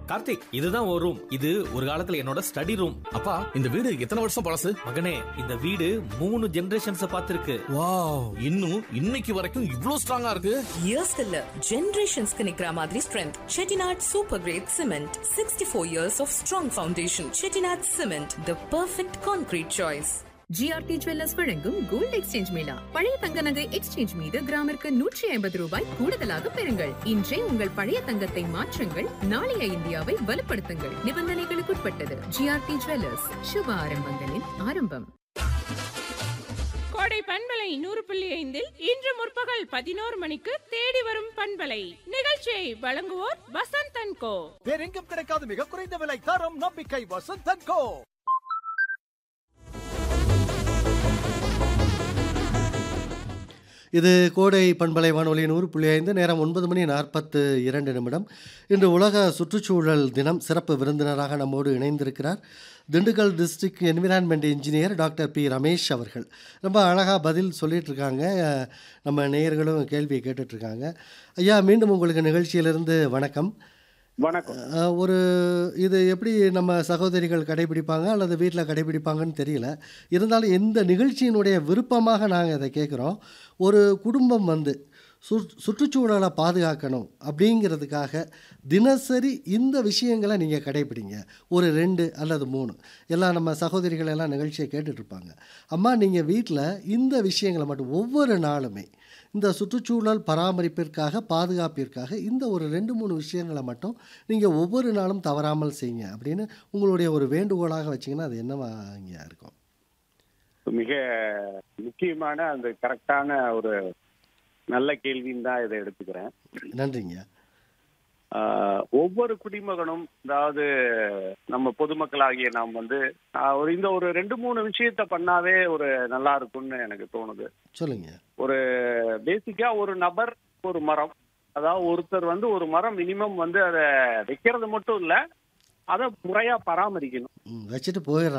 கார்த்திக் இதுதான் ஒரு ரூம் இது ஒரு காலத்துல என்னோட ஸ்டடி ரூம் அப்பா இந்த வீடு எத்தனை வருஷம் பழசு மகனே இந்த வீடு மூணு ஜெனரேஷன்ஸ் பார்த்திருக்கு வாவ் இன்னும் இன்னைக்கு வரைக்கும் இவ்ளோ ஸ்ட்ராங்கா இருக்கு இயர்ஸ் இல்ல ஜெனரேஷன்ஸ்க்கு நிக்கிற மாதிரி strength Chettinad super great cement sixty four years of strong foundation Chettinad cement the perfect concrete choice GRT jewellers வழங்கும் கோல்ட் எக்ஸ்சேஞ்ச் மேளா பழைய தங்க நகை எக்ஸ்சேஞ்ச் மீது கிராமிற்கு நூற்றி ஐம்பது ரூபாய் கூடுதலாக பெறுங்கள் இன்றே உங்கள் பழைய தங்கத்தை மாற்றுங்கள் நாளைய இந்தியாவை வலுப்படுத்துங்கள் நிபந்தனைகளுக்குட்பட்டது ஜிஆர்டி ஜுவல்லர்ஸ் சுப ஆரம்பங்களின் ஆரம்பம் கோடை பண்பலை நூறு புள்ளி ஐந்தில் இன்று முற்பகல் பதினோரு மணிக்கு தேடி வரும் பண்பலை நிகழ்ச்சியை வழங்குவோர் வசந்த் அண்ட் கோ வேறெங்கும் கிடைக்காத மிக குறைந்த விலை தரம் நம்பிக்கை வசந்தன் கோ இது கோடை பண்பலை வானொலி நூறு புள்ளி ஐந்து நேரம் ஒன்பது மணி நாற்பத்து இரண்டு நிமிடம் இன்று உலக சுற்றுச்சூழல் தினம் சிறப்பு விருந்தினராக நம்மோடு இணைந்திருக்கிறார் Dindigul district environment engineer doctor P Ramesh அவர்கள் ரொம்ப அழகாக பதில் சொல்லிட்டு இருக்காங்க அஹ், நம்ம நேயர்களும் கேள்வியை கேட்டுட்ருக்காங்க ஐயா மீண்டும் உங்களுக்கு நிகழ்ச்சியிலிருந்து வணக்கம் வணக்கம் அஹ், ஒரு இது எப்படி நம்ம சகோதரிகள் கடைபிடிப்பாங்க அல்லது வீட்டில் கடைபிடிப்பாங்கன்னு தெரியல இருந்தாலும் இந்த நிகழ்ச்சியினுடைய விருப்பமாக நாங்கள் இதை கேட்குறோம் ஒரு குடும்பம் வந்து சு சுற்றுச்சூழலை பாதுகாக்கணும் அப்படிங்கிறதுக்காக தினசரி இந்த விஷயங்களை நீங்கள் கடைபிடிங்க ஒரு ரெண்டு அல்லது மூணு எல்லாம் நம்ம சகோதரிகள் எல்லாம் நிகழ்ச்சியை கேட்டுட்ருப்பாங்க அம்மா நீங்கள் வீட்டில் இந்த விஷயங்களை மட்டும் ஒவ்வொரு நாளுமே இந்த சுற்றுச்சூழல் பராமரிப்பிற்காக பாதுகாப்பிற்காக இந்த ஒரு ரெண்டு மூணு விஷயங்களை மட்டும் நீங்கள் ஒவ்வொரு நாளும் தவறாமல் செய்யுங்க அப்படின்னு உங்களுடைய ஒரு வேண்டுகோளாக வச்சிங்கன்னா அது என்னவாங்க இருக்கும் மிக முக்கியமான அந்த கரெக்டான ஒரு நல்ல கேள்வின்னு தான் இதை எடுத்துக்கிறேன் நன்றிங்க ஆஹ், ஒவ்வொரு குடிமகனும் அதாவது நம்ம பொதுமக்களாகிய நாம் வந்து ஆஹ், ஒரு இந்த ஒரு ரெண்டு மூணு விஷயத்த பண்ணாவே ஒரு நல்லா இருக்கும்னு எனக்கு தோணுது சொல்லுங்க ஒரு பேசிக்கா ஒரு நபர் ஒரு மரம் அதாவது ஒருத்தர் வந்து ஒரு மரம் மினிமம் வந்து அதை வைக்கிறது மட்டும் இல்ல அதை முறையா பராமரிக்கணும் ம், வச்சுட்டு போயிடுறாங்க